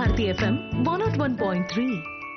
Bharati FM one nought one point three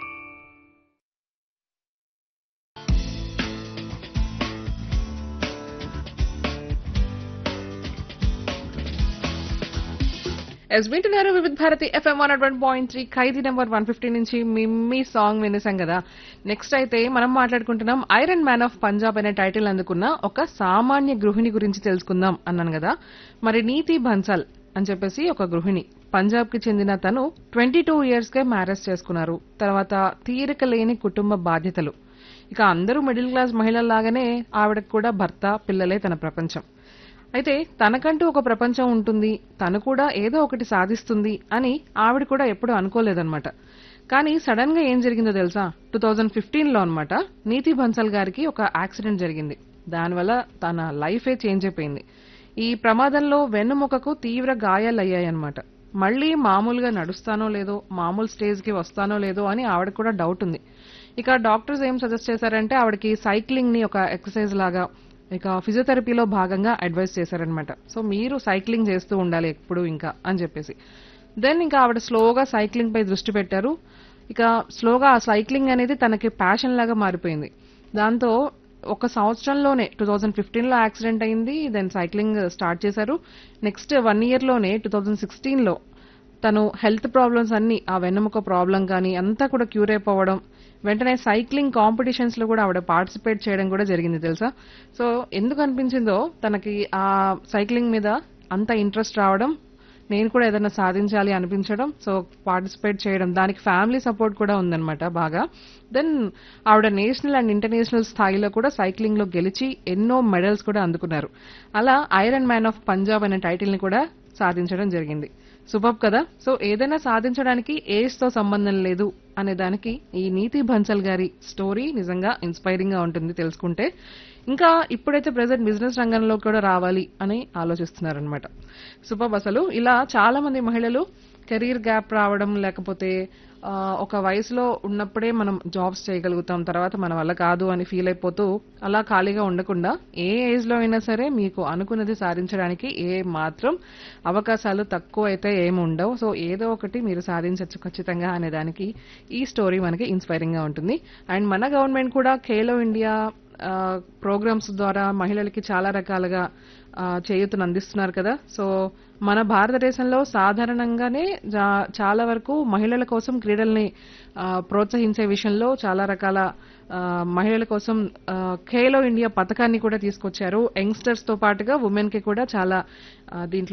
ఎస్ వింటున్నారు Vividh Bharati FM one one point three Khaidi number one fifty నుంచి మిమ్మీ song వినేసాం కదా నెక్స్ట్ అయితే మనం మాట్లాడుకుంటున్నాం ఐరన్ మ్యాన్ ఆఫ్ పంజాబ్ అనే టైటిల్ అందుకున్న ఒక సామాన్య గృహిణి గురించి తెలుసుకుందాం అన్నాను కదా మరి నీతి బన్సల్ అని చెప్పేసి ఒక గృహిణి పంజాబ్ కి చెందిన తను ట్వంటీ టూ ఇయర్స్ కే మ్యారేజ్ చేసుకున్నారు తర్వాత తీరిక లేని కుటుంబ బాధ్యతలు ఇక అందరూ మిడిల్ క్లాస్ మహిళల్లాగానే ఆవిడకు కూడా భర్త పిల్లలే తన ప్రపంచం అయితే తనకంటూ ఒక ప్రపంచం ఉంటుంది తను కూడా ఏదో ఒకటి సాధిస్తుంది అని ఆవిడ కూడా ఎప్పుడూ అనుకోలేదన్నమాట కానీ సడన్ గా ఏం జరిగిందో తెలుసా టూ థౌజండ్ ఫిఫ్టీన్ లో అనమాట నీతి బన్సల్ గారికి ఒక యాక్సిడెంట్ జరిగింది దానివల్ల తన లైఫే చేంజ్ అయిపోయింది ఈ ప్రమాదంలో వెన్నుముకకు తీవ్ర గాయాలయ్యాయన్నమాట మళ్ళీ మామూలుగా నడుస్తానో లేదో మామూలు స్టేజ్ కి వస్తానో లేదో అని ఆవిడ కూడా డౌట్ ఉంది ఇక డాక్టర్స్ ఏం సజెస్ట్ చేశారంటే ఆవిడకి సైక్లింగ్ ని ఒక ఎక్సర్సైజ్ లాగా ఇక ఫిజియోథెరపీలో భాగంగా అడ్వైస్ చేశారనమాట సో మీరు సైక్లింగ్ చేస్తూ ఉండాలి ఎప్పుడు ఇంకా అని చెప్పేసి దెన్ ఇంకా ఆవిడ స్లోగా సైక్లింగ్ పై దృష్టి పెట్టారు ఇక స్లోగా ఆ సైక్లింగ్ అనేది తనకి ప్యాషన్ లాగా మారిపోయింది దాంతో ఒక సంవత్సరంలోనే టూ థౌజండ్ ఫిఫ్టీన్ లో యాక్సిడెంట్ అయింది దెన్ సైక్లింగ్ స్టార్ట్ చేశారు నెక్స్ట్ వన్ ఇయర్ లోనే టూ థౌజండ్ సిక్స్టీన్ లో తను హెల్త్ ప్రాబ్లమ్స్ అన్ని ఆ వెన్నెముక ప్రాబ్లం కానీ అంతా కూడా క్యూర్ అయిపోవడం వెంటనే సైక్లింగ్ కాంపిటీషన్స్ లో కూడా ఆవిడ పార్టిసిపేట్ చేయడం కూడా జరిగింది తెలుసా సో ఎందుకు అనిపించిందో తనకి ఆ సైక్లింగ్ మీద అంత ఇంట్రెస్ట్ రావడం నేను కూడా ఏదైనా సాధించాలి అనిపించడం సో పార్టిసిపేట్ చేయడం దానికి ఫ్యామిలీ సపోర్ట్ కూడా ఉందన్నమాట బాగా దెన్ ఆవిడ నేషనల్ అండ్ ఇంటర్నేషనల్ స్థాయిలో కూడా సైక్లింగ్ లో గెలిచి ఎన్నో మెడల్స్ కూడా అందుకున్నారు అలా ఐరన్ మ్యాన్ ఆఫ్ పంజాబ్ అనే టైటిల్ ని కూడా సాధించడం జరిగింది సూపర్ కదా సో ఏదైనా సాధించడానికి ఏజ్ తో సంబంధం లేదు అనే దానికి ఈ నీతి బన్సల్ గారి స్టోరీ నిజంగా ఇన్స్పైరింగ్ గా ఉంటుంది తెలుసుకుంటే ఇంకా ఇప్పుడైతే ప్రెసెంట్ బిజినెస్ రంగంలో కూడా రావాలి అని ఆలోచిస్తున్నారనమాట సూపర్ అసలు ఇలా చాలా మంది మహిళలు కెరీర్ గ్యాప్ రావడం లేకపోతే ఆ, ఒక వయసులో ఉన్నప్పుడే మనం జాబ్స్ చేయగలుగుతాం తర్వాత మన వల్ల కాదు అని ఫీల్ అయిపోతూ అలా ఖాళీగా ఉండకుండా ఏ ఏజ్ లో అయినా సరే మీకు అనుకున్నది సాధించడానికి ఏ మాత్రం అవకాశాలు తక్కువ అయితే ఏమి ఉండవు సో ఏదో ఒకటి మీరు సాధించవచ్చు ఖచ్చితంగా అనే దానికి ఈ స్టోరీ మనకి ఇన్స్పైరింగ్ గా ఉంటుంది అండ్ మన గవర్నమెంట్ కూడా ఖేలో ఇండియా ప్రోగ్రామ్స్ ద్వారా మహిళలకి చాలా రకాలుగా ఆ, చేయూతను అందిస్తున్నారు కదా సో మన భారతదేశంలో సాధారణంగానే జా- చాలా వరకు మహిళల కోసం క్రీడల్ని ఆ, ప్రోత్సహించే విషయంలో చాలా రకాల ఆ, మహిళల కోసం ఆ, ఖేలో ఇండియా పథకాన్ని కూడా తీసుకొచ్చారు యంగ్స్టర్స్ తో పాటుగా ఉమెన్ కి కూడా చాలా ఆ, దీంట్లో